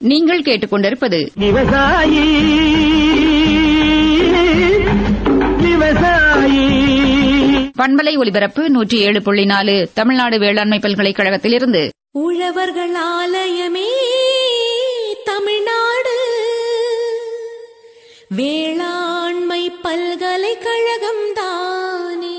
நீங்கள் கேட்டுக்கொண்டிருப்பது விவசாயி விவசாயி பண்பலை ஒலிபரப்பு நூற்றி ஏழு புள்ளி நாலு தமிழ்நாடு வேளாண்மை பல்கலைக்கழகத்திலிருந்து உழவர்கள் ஆலயமே தமிழ்நாடு வேளாண்மை பல்கலைக்கழகம் தானே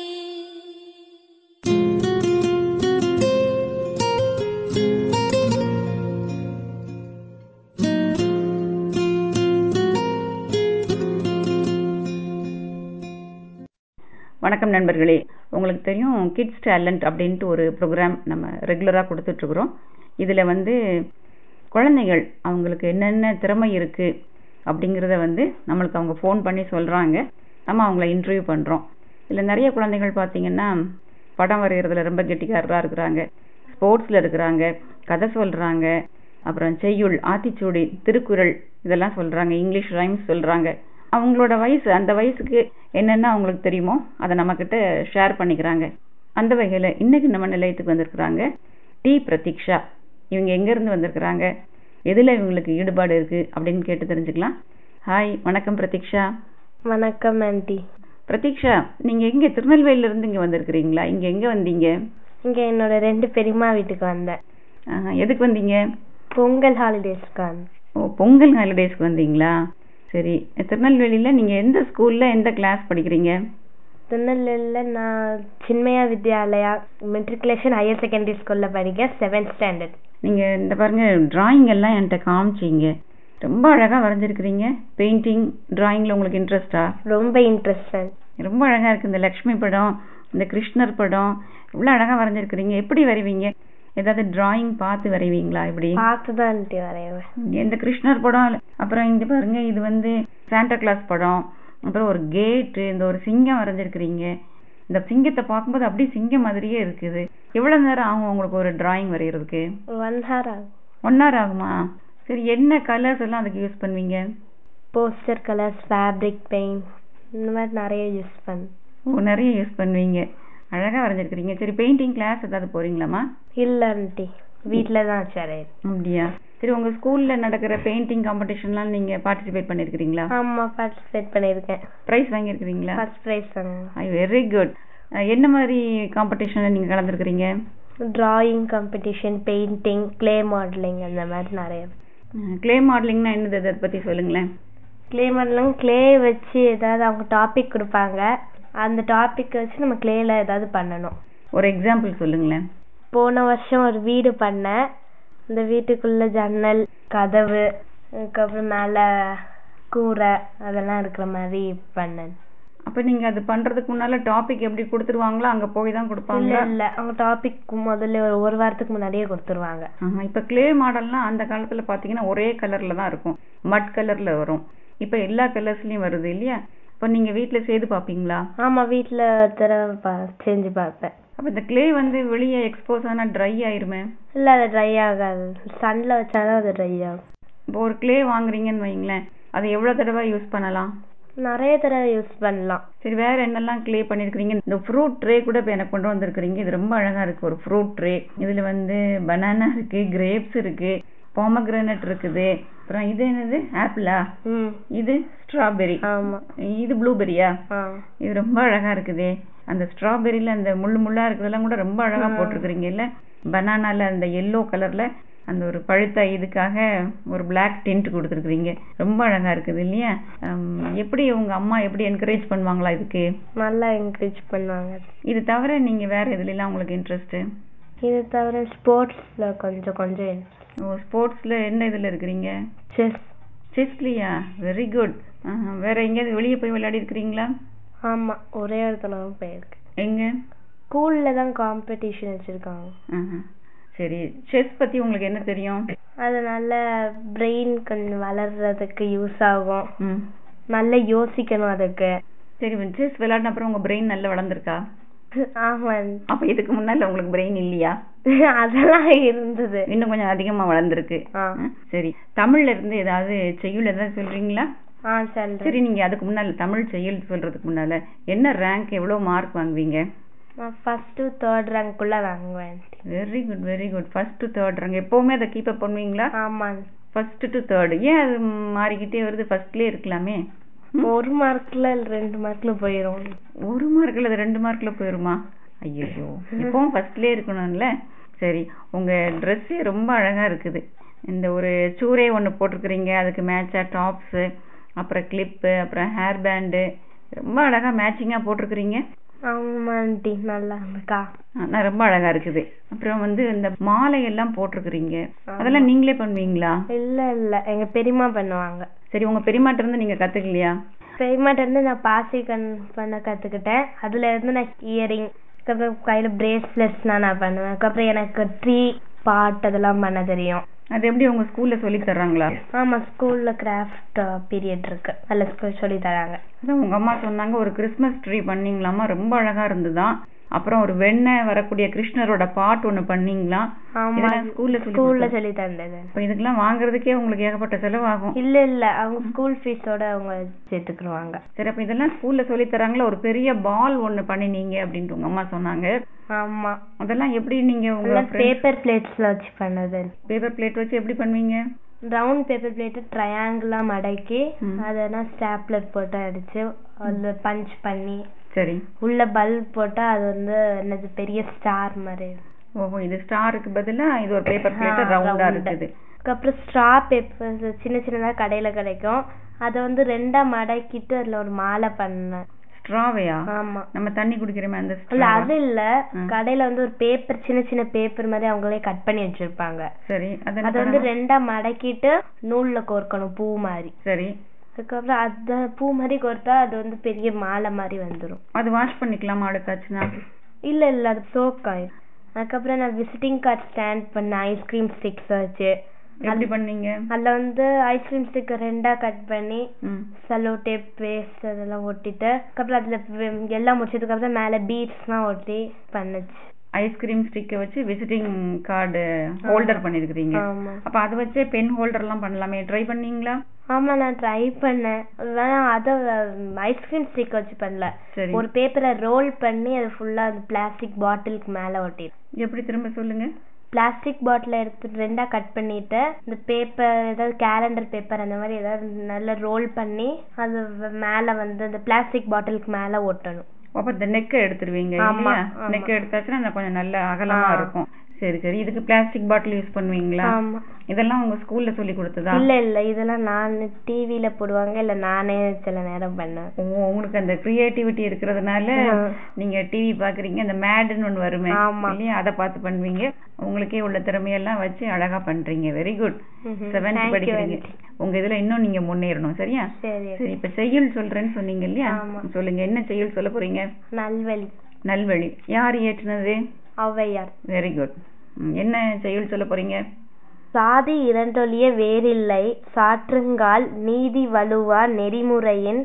வணக்கம் நண்பர்களே உங்களுக்கு தெரியும் கிட்ஸ் டேலண்ட் அப்படின்ட்டு ஒரு ப்ரோக்ராம் நம்ம ரெகுலராக கொடுத்துட்ருக்குறோம் இதில் வந்து குழந்தைகள் அவங்களுக்கு என்னென்ன திறமை இருக்குது அப்படிங்கிறத வந்து நம்மளுக்கு அவங்க ஃபோன் பண்ணி சொல்கிறாங்க நம்ம அவங்கள இன்டர்வியூ பண்ணுறோம் இதில் நிறைய குழந்தைகள் பார்த்தீங்கன்னா படம் வரைகிறதுல ரொம்ப கெட்டிக்காரராக இருக்கிறாங்க ஸ்போர்ட்ஸில் இருக்கிறாங்க கதை சொல்கிறாங்க அப்புறம் செய்யுள் ஆத்திச்சூடி திருக்குறள் இதெல்லாம் சொல்கிறாங்க இங்கிலீஷ் ரைம்ஸ் சொல்கிறாங்க அவங்களோட வயசு அந்த வயசுக்கு என்னென்ன அவங்களுக்கு தெரியுமோ அதை நம்மக்கிட்ட ஷேர் பண்ணிக்கிறாங்க அந்த வகையில் இன்னைக்கு நம்ம நிலையத்துக்கு வந்திருக்கிறாங்க டி பிரதீக்ஷா இவங்க எங்கேருந்து வந்திருக்கிறாங்க எதில் இவங்களுக்கு ஈடுபாடு இருக்குது அப்படின்னு கேட்டு தெரிஞ்சுக்கலாம் ஹாய் வணக்கம் பிரதீக்ஷா வணக்கம் ஆண்டி பிரதீக்ஷா நீங்கள் எங்கே திருநெல்வேலியிலேருந்து இங்கே வந்திருக்கிறீங்களா இங்கே எங்கே வந்தீங்க இங்க என்னோட ரெண்டு பெரியம்மா வீட்டுக்கு வந்தேன் ஆஹா, எதுக்கு வந்தீங்க பொங்கல் ஹாலிடேஸ்க்கு வந்தேன் ஓ பொங்கல் ஹாலிடேஸ்க்கு வந்தீங்களா சரி திருநெல்வேலியில் நீங்கள் எந்த ஸ்கூலில் எந்த கிளாஸ் படிக்கிறீங்க திருநெல்வேலியில நான் Chinmaya Vidyalaya matriculation higher secondary ஸ்கூல்ல படிக்க செவன்த் ஸ்டாண்டர்ட் நீங்கள் இந்த பாருங்க டிராயிங் எல்லாம் என்கிட்ட காமிச்சிங்க ரொம்ப அழகாக வரைஞ்சிருக்கிறீங்க பெயிண்டிங் டிராயிங்கில் உங்களுக்கு இன்ட்ரெஸ்டா ரொம்ப இன்ட்ரெஸ்டட் ரொம்ப அழகாக இருக்குது இந்த லக்ஷ்மி படம் இந்த கிருஷ்ணர் படம் இவ்வளோ அழகாக வரைஞ்சிருக்கிறீங்க எப்படி வரைவீங்க ஏதாவது டிராயிங் பார்த்து வரைவீங்களா இப்படி பார்த்து தான் ஆண்டி வரைவேன் இந்த கிருஷ்ணர் படம் அப்புறம் இங்க பாருங்க இது வந்து சாண்டா கிளாஸ் படம் அப்புறம் ஒரு கேட்டு இந்த ஒரு சிங்கம் வரைஞ்சிருக்கிறீங்க இந்த சிங்கத்தை பார்க்கும்போது அப்படியே சிங்கம் மாதிரியே இருக்குது எவ்வளவு நேரம் ஆகும் உங்களுக்கு ஒரு டிராயிங் வரைகிறதுக்கு ஒன் ஹவர் ஆகும் ஒன் ஹவர் ஆகுமா சரி என்ன கலர்ஸ் எல்லாம் அதுக்கு யூஸ் பண்ணுவீங்க போஸ்டர் கலர்ஸ் ஃபேப்ரிக் பெயிண்ட் இந்த மாதிரி நிறைய யூஸ் பண்ண ஓ நிறைய யூஸ் பண்ணுவீங்க அழகா வரைஞ்சிருக்கிறீங்க சரி பெயிண்டிங் கிளாஸ் ஏதாவது போறீங்களாம்மா இல்ல ஆண்டி வீட்டில தான் வச்சு வரையுது அப்படியா சரி உங்க ஸ்கூல்ல நடக்கிற பெயிண்டிங் காம்படிஷன்லாம் நீங்க பார்ட்டிசிபேட் பண்ணிருக்கிறீங்களா ஆமா பார்ட்டிசிபேட் பண்ணியிருக்கேன் ப்ரைஸ் வாங்கியிருக்கிறீங்களா ஃபர்ஸ்ட் ப்ரைஸ் வாங்க ஐ வெரி குட் என்ன மாதிரி காம்படிஷன்ல நீங்க கலந்துருக்கிறீங்க drawing competition painting clay modelling அந்த மாதிரி நிறைய க்ளே மாடலிங்னா என்னது அதை பத்தி சொல்லுங்களேன் க்ளே மாடலிங் க்ளே வச்சு ஏதாவது அவங்க டாபிக் கொடுப்பாங்க அந்த டாபிக் வச்சு நம்ம க்ளேல ஏதாவது பண்ணணும் ஒரு எக்ஸாம்பிள் சொல்லுங்களேன் போன வருஷம் ஒரு வீடு பண்ணேன் இந்த வீட்டுக்குள்ள ஜன்னல் கதவு அதுக்கப்புறம் மேலே கூரை அதெல்லாம் இருக்கிற மாதிரி பண்ணேன் அப்ப நீங்க அது பண்றதுக்கு முன்னால டாபிக் எப்படி கொடுத்துருவாங்களோ அங்க போய் தான் இல்ல கொடுப்பாங்களா இல்ல அவங்க டாபிக் முதல்ல ஒரு ஒரு வாரத்துக்கு முன்னாடியே கொடுத்துருவாங்க ஆஹா, இப்ப க்ளே மாடல்னா அந்த காலத்துல பாத்தீங்கன்னா ஒரே கலர்ல தான் இருக்கும் மட் கலர்ல வரும் இப்ப எல்லா கலர்ஸ்லயும் வருது இல்லையா இப்ப நீங்க வீட்ல செய்து பாப்பீங்களா ஆமா வீட்ல ஒரு தடவை பா செஞ்சு பார்ப்பேன் அப்ப இந்த க்ளே வந்து வெளியே எக்ஸ்போஸ் ஆனா ட்ரை ஆயிருமே இல்ல அது ட்ரை ஆகாது சன்ல வச்சாதான் அது ட்ரை ஆகும் இப்போ ஒரு க்ளே வாங்குறீங்கன்னு வைங்களேன் அதை எவ்வளவு தடவை யூஸ் பண்ணலாம் நிறைய தடவை யூஸ் பண்ணலாம் சரி வேற என்னெல்லாம் க்ளே பண்ணிருக்கிறீங்க இந்த ஃப்ரூட் ட்ரே கூட இப்போ எனக்கு கொண்டு வந்திருக்கிறீங்க இது ரொம்ப அழகா இருக்கு ஒரு ஃப்ரூட் ட்ரே இதுல வந்து பனானா இருக்கு கிரேப்ஸ் இருக்கு பொமக்ரனட் இருக்குது அப்புறம் இது என்னது ஆப்பிளா ம் இது ஸ்ட்ராபெரி ஆமா இது ப்ளூபெரியா ஆ இது ரொம்ப அழகா இருக்குதே அந்த ஸ்ட்ராபெரியில அந்த முள்ளு முள்ளா இருக்கிறதெல்லாம் கூட ரொம்ப அழகா போட்டிருக்கிறீங்க இல்ல பனானால அந்த எல்லோ கலர்ல அந்த ஒரு பழுத்த இதுக்காக ஒரு Black டிண்ட் கொடுத்துருக்குறீங்க ரொம்ப அழகா இருக்குது இல்லையா ஹம், எப்படி உங்க அம்மா எப்படி என்கரேஜ் பண்ணுவாங்களா இதுக்கு நல்லா என்கரேஜ் பண்ணுவாங்க இது தவிர நீங்க வேற எதுல எல்லாம் உங்களுக்கு இன்ட்ரெஸ்ட் இது தவிர ஸ்போர்ட்ஸ்ல கொஞ்சம் கொஞ்சம் ஓ ஸ்போர்ட்ஸ்ல என்ன இதுல இருக்கிறீங்க செஸ் செஸ்லியா வெரி குட் வேற எங்கேயாவது வெளியே போய் விளையாடி இருக்கிறீங்களா ஆமா ஒரே ஒரு தடவை போயிருக்கேன் எங்க ஸ்கூல்ல தான் காம்படிஷன் வச்சிருக்காங்க ஆஹா. சரி செஸ் பத்தி உங்களுக்கு என்ன தெரியும் அது நல்ல பிரெயின் கொஞ்சம் வளர்றதுக்கு யூஸ் ஆகும் ம் நல்லா யோசிக்கணும் அதுக்கு சரி செஸ் விளையாடின அப்புறம் உங்க பிரெயின் நல்லா வளர்ந்துருக்கா ஆமா அப்ப இதுக்கு முன்னால உங்களுக்கு பிரெயின் இல்லையா அதெல்லாம் இருந்தது இன்னும் கொஞ்சம் அதிகமா வளர்ந்துருக்கு ஆ. ம், சரி தமிழ்ல இருந்து ஏதாவது செய்யுள் ஏதாவது சொல்றீங்களா ஆ சொல்றேன் சரி நீங்க அதுக்கு முன்னால தமிழ் செய்யுள் சொல்றதுக்கு முன்னால என்ன ரேங்க் எவ்வளவு மார்க் வாங்குவீங்க நான் ஃபர்ஸ்ட் டு தேர்ட் ரேங்க்குள்ள வாங்குவேன் very good very good first to third rank எப்பவுமே அதை கீப் அப் பண்ணுவீங்களா ஆமா ஃபர்ஸ்ட் டு தேர்டு ஏன் அது மாறிக்கிட்டே வருது ஃபர்ஸ்ட்லயே இருக்கலாமே ம்? ஒரு மார்க்ல ரெண்டு மார்க்ல போயிரும் ஒரு மார்க்ல அது ரெண்டு மார்க்ல போயிருமா ஐயோ எப்பவும் ஃபர்ஸ்ட்லயே இருக்கணும்ல சரி உங்க ட்ரெஸ்ஸே ரொம்ப அழகா இருக்குது இந்த ஒரு சூரே ஒன்று போட்டிருக்கிறீங்க அதுக்கு மேட்சா டாப்ஸு அப்புறம் கிளிப்பு அப்புறம் ஹேர் பேண்டு ரொம்ப அழகா மேட்சிங்கா போட்டிருக்கிறீங்க ஆமா ஆண்டி நல்லா இருக்கா நான் ரொம்ப அழகா இருக்குது அப்புறம் வந்து இந்த மாலை எல்லாம் போட்டிருக்கிறீங்க அதெல்லாம் நீங்களே பண்ணுவீங்களா இல்ல இல்ல எங்க பெரியம்மா பண்ணுவாங்க சரி உங்க பெரியமாட்ட இருந்து நீங்க கத்துக்கலையா பெரியம்மாட்ட இருந்து நான் பாசி கண் பண்ண கத்துக்கிட்டேன் அதுல இருந்து நான் இயரிங் அதுக்கப்புறம் கையில பிரேஸ்லெட்ஸ்லாம் நான் பண்ணுவேன் அதுக்கப்புறம் எனக்கு ட்ரீ பாட் அதெல்லாம் பண்ண தெரியும் அது எப்படி உங்க ஸ்கூல்ல சொல்லி தர்றாங்களா ஆமா ஸ்கூல்ல கிராஃப்ட் பீரியட் இருக்கு அதுல ஸ்கூல் சொல்லி தராங்க அதான் உங்க அம்மா சொன்னாங்க ஒரு கிறிஸ்மஸ் ட்ரீ பண்ணீங்களாமா ரொம்ப அழகா இருந்துதான் அப்புறம் ஒரு வெண்ணெய் வரக்கூடிய கிருஷ்ணரோட பாட் ஒண்ணு பண்ணீங்களா ஆமா இதெல்லாம் ஸ்கூல்ல சொல்லி ஸ்கூல்ல கொடுத்தது. சொல்லி தந்தது அப்ப இதுக்கெல்லாம் வாங்குறதுக்கே உங்களுக்கு ஏகப்பட்ட செலவாகும் இல்ல இல்ல அவங்க ஸ்கூல் ஃபீஸோட அவங்க சேர்த்துக்குருவாங்க சரி அப்ப இதெல்லாம் ஸ்கூல்ல சொல்லி தராங்களா ஒரு பெரிய பால் ஒண்ணு பண்ணினீங்க அப்படின்ட்டு உங்க அம்மா சொன்னாங்க ஆமா அதெல்லாம் எப்படி நீங்க உங்க எல்லாம் பேப்பர் பிளேட்ஸ்ல வச்சு பண்ணது பேப்பர் பிளேட் வச்சு எப்படி பண்ணுவீங்க ரவுண்ட் பேப்பர் பிளேட் ட்ரையாங்கிளா மடக்கி ம். அதெல்லாம் ஸ்டாப்லர் போட்டு அடிச்சு அதுல பஞ்ச் பண்ணி சரி உள்ள பல்ப் போட்டா அது வந்து என்னது பெரிய ஸ்டார் மாதிரி ஓஹோ இது ஸ்டாருக்கு பதிலா இது ஒரு பேப்பர் பிளேட் ஆ, ரவுண்டா round. இருக்குது அதுக்கப்புறம் ஸ்ட்ரா பேப்பர் சின்ன சின்னதா கடையில கிடைக்கும் அதை வந்து ரெண்டா மடக்கிட்டு அதுல ஒரு மாலை பண்ணேன் ஸ்ட்ராவையா ஆமா நம்ம தண்ணி குடிக்கிறோமே அந்த இல்ல straw-வா? அது இல்ல ம். கடையில வந்து ஒரு பேப்பர் சின்ன சின்ன பேப்பர் மாதிரி அவங்களே கட் பண்ணி வச்சிருப்பாங்க சரி அது என்ன அது வந்து பண்ணணும்? ரெண்டா மடக்கிட்டு நூல்ல கோர்க்கணும் பூ மாதிரி சரி அதுக்கப்புறம் அத பூ மாதிரி கோர்த்தா அது வந்து பெரிய மாலை மாதிரி வந்துரும் அது வாஷ் பண்ணிக்கலாமா அழுக்காச்சுன்னா இல்ல இல்ல அது சோக் ஆயிடும் அதுக்கப்புறம் நான் விசிட்டிங் கார்டு ஸ்டாண்ட் பண்ணேன் ஐஸ்கிரீம் ஸ்டிக்ஸ் வச்சு எப்படி பண்ணீங்க அதுல வந்து ஐஸ்கிரீம் ஸ்டிக் ரெண்டா கட் பண்ணி ம் செலோ டேப் பேஸ்ட் அதெல்லாம் ஒட்டிட்டு அதுக்கப்புறம் அதுல வி- எல்லாம் முடிச்சதுக்கு அப்புறம் மேல பீட்ஸ்லாம் ஒட்டி பண்ணுச்சு ஐஸ்கிரீம் ஸ்டிக்கை வச்சு விசிட்டிங் கார்டு ஹோல்டர் பண்ணிருக்கிறீங்க ஆமா அப்ப அதை வச்சே பென் ஹோல்டர் எல்லாம் பண்ணலாமே ட்ரை பண்ணீங்களா ஆமா நான் ட்ரை பண்ணேன் வேணா அத ஐஸ்கிரீம் ஸ்டிக் வச்சு பண்ணல சரி ஒரு பேப்பரை ரோல் பண்ணி அது ஃபுல்லா அந்த பிளாஸ்டிக் பாட்டிலுக்கு மேல ஒட்டி எப்படி திரும்ப சொல்லுங்க பிளாஸ்டிக் பாட்டில எடுத்து ரெண்டா கட் பண்ணிட்டு இந்த பேப்பர் ஏதாவது கேலண்டர் பேப்பர் அந்த மாதிரி ஏதாவது நல்லா ரோல் பண்ணி அது வ- மேல வந்து அந்த பிளாஸ்டிக் பாட்டிலுக்கு மேல ஒட்டணும் அப்ப இந்த நெக்கை எடுத்துருவீங்க ஆமா, இல்லையா ஆமா. நெக்கை எடுத்தாச்சுன்னா இன்னும் கொஞ்சம் நல்ல அகலமா ஆ. இருக்கும் சரி சரி இதுக்கு பிளாஸ்டிக் பாட்டில் யூஸ் பண்ணுவீங்களா ஆமா இதெல்லாம் உங்க ஸ்கூல்ல சொல்லி கொடுத்ததா இல்ல இல்ல இதெல்லாம் நான் டிவில போடுவாங்க இல்ல நானே சில நேரம் பண்ணுவேன் ஓ, உங்களுக்கு அந்த கிரியேட்டிவிட்டி இருக்கிறதுனால ஆ. நீங்க டிவி பாக்குறீங்க அந்த மேடுன்னு ஒண்ணு வருமே ஆமா. இல்லையா அதை பார்த்து பண்ணுவீங்க உங்களுக்கே உள்ள திறமையெல்லாம் வச்சு அழகா பண்றீங்க வெரி குட் ம்ஹும். செவன்த் Thank you, படிக்கிறீங்க aunty. உங்க இதுல இன்னும் நீங்க முன்னேறணும் சரியா சரி சரி இப்ப செய்யுள் சொல்றேன்னு சொன்னீங்க இல்லையா ஆமா. சொல்லுங்க என்ன செய்யுள் சொல்ல போறீங்க நல்வழி நல்வழி யார் இயற்றுனது ஔவையார் வெரி குட் என்ன செய்யுள் சொல்ல போறீங்க சாதி இரண்டொழிய வேறில்லை சாற்றுங்கால் நீதி வழுவா நெறிமுறையின்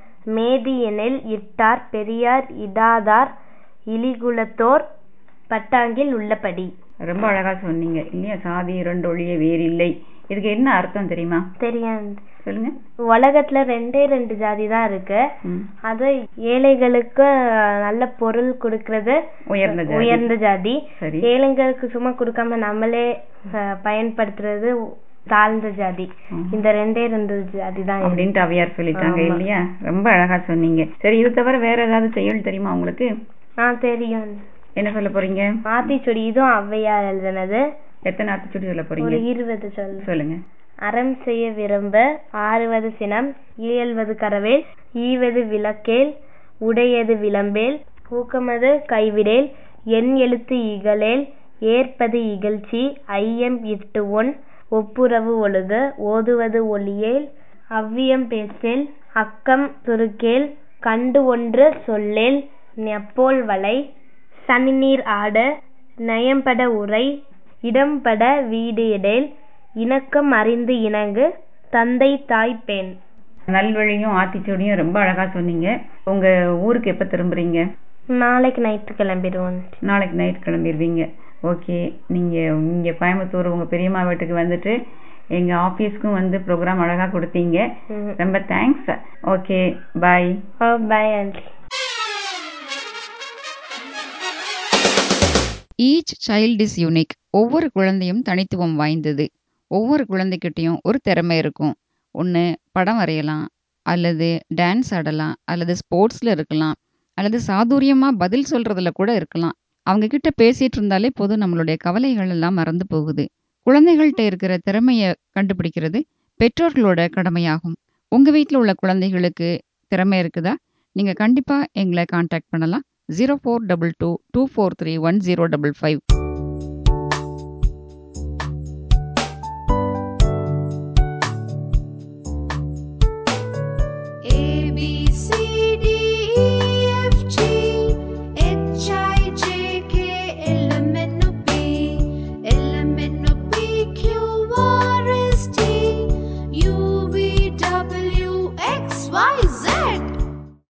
மேதியெனில் இட்டார் பெரியார் இடாதார் இழிகுலத்தோர் பட்டாங்கில் உள்ளபடி ரொம்ப அழகா சொன்னீங்க இல்லையா சாதி இரண்டு ஒழிய வேறில்லை இதுக்கு என்ன அர்த்தம் தெரியுமா தெரியும் சொல்லுங்க உலகத்துல ரெண்டே ரெண்டு ஜாதி தான் இருக்கு ம். அது ஏழைகளுக்கு அஹ், நல்ல பொருள் கொடுக்கறது உயர்ந்த ஜாதி. உயர்ந்த ஜாதி சரி ஏழைங்களுக்கு சும்மா கொடுக்காம நம்மளே அஹ், பயன்படுத்துறது தாழ்ந்த ஜாதி ம். இந்த ரெண்டே ரெண்டு ஜாதி தான் இருக்கு. அப்படின்ட்டு அவையார் சொல்லிட்டாங்க ஆமா. இல்லையா ரொம்ப அழகா சொன்னீங்க சரி இது தவிர வேற ஏதாவது செய்யுள் தெரியுமா உங்களுக்கு ஆ தெரியும் என்ன சொல்ல போறீங்க ஆத்திச்சுடி இதுவும் ஔவையார் எழுதுனது எத்தனை அத்துச்சுடி சொல்ல ஒரு போறீங்க இருபது சொல்லு சொல்லுங்க அறம் செய்ய விரும்ப ஆறுவது சினம் இயல்வது கரவேல் ஈவது விளக்கேல் உடையது விளம்பேல் ஊக்கமது கைவிடேல் என் எழுத்து இகழேல் ஏற்பது இகழ்ச்சி ஐயம் இட்டு ஒன் ஒப்புரவு ஒழுக ஓதுவது ஒளியேல் அவ்வியம் பேசேல் அக்கம் சுருக்கேல் கண்டு ஒன்று சொல்லேல் நெப்போல் வளை சனிநீர் ஆட நயம்பட உரை இடம்பட வீடு இடேல் இணக்கம் அறிந்து இணங்கு தந்தை தாய் பெண் நல்வழியும் ஆத்திச்சூடியும் ரொம்ப அழகா சொன்னீங்க உங்க ஊருக்கு எப்ப திரும்புறீங்க நாளைக்கு நைட்டு கிளம்பிடுவோம் நாளைக்கு நைட் கிளம்பிடுவீங்க ஓகே நீங்க இங்க கோயம்புத்தூர் உங்க பெரியம்மா வீட்டுக்கு வந்துட்டு எங்க ஆபீஸ்க்கும் வந்து ப்ரோக்ராம் அழகா கொடுத்தீங்க ரொம்ப thanks okay bye bye aunty each child is unique ஒவ்வொரு குழந்தையும் தனித்துவம் வாய்ந்தது ஒவ்வொரு குழந்தைகிட்டயும் ஒரு திறமை இருக்கும் ஒன்று படம் வரையலாம் அல்லது டான்ஸ் ஆடலாம் அல்லது ஸ்போர்ட்ஸில் இருக்கலாம் அல்லது சாதுரியமாக பதில் சொல்கிறதுல கூட இருக்கலாம் அவங்க கிட்ட பேசிட்டு இருந்தாலே போதும் நம்மளுடைய கவலைகள் எல்லாம் மறந்து போகுது குழந்தைகள்கிட்ட இருக்கிற திறமையை கண்டுபிடிக்கிறது பெற்றோர்களோட கடமையாகும் உங்கள் வீட்டில் உள்ள குழந்தைகளுக்கு திறமை இருக்குதா நீங்கள் கண்டிப்பாக எங்களை காண்டாக்ட் பண்ணலாம் zero four double two two four three one zero double five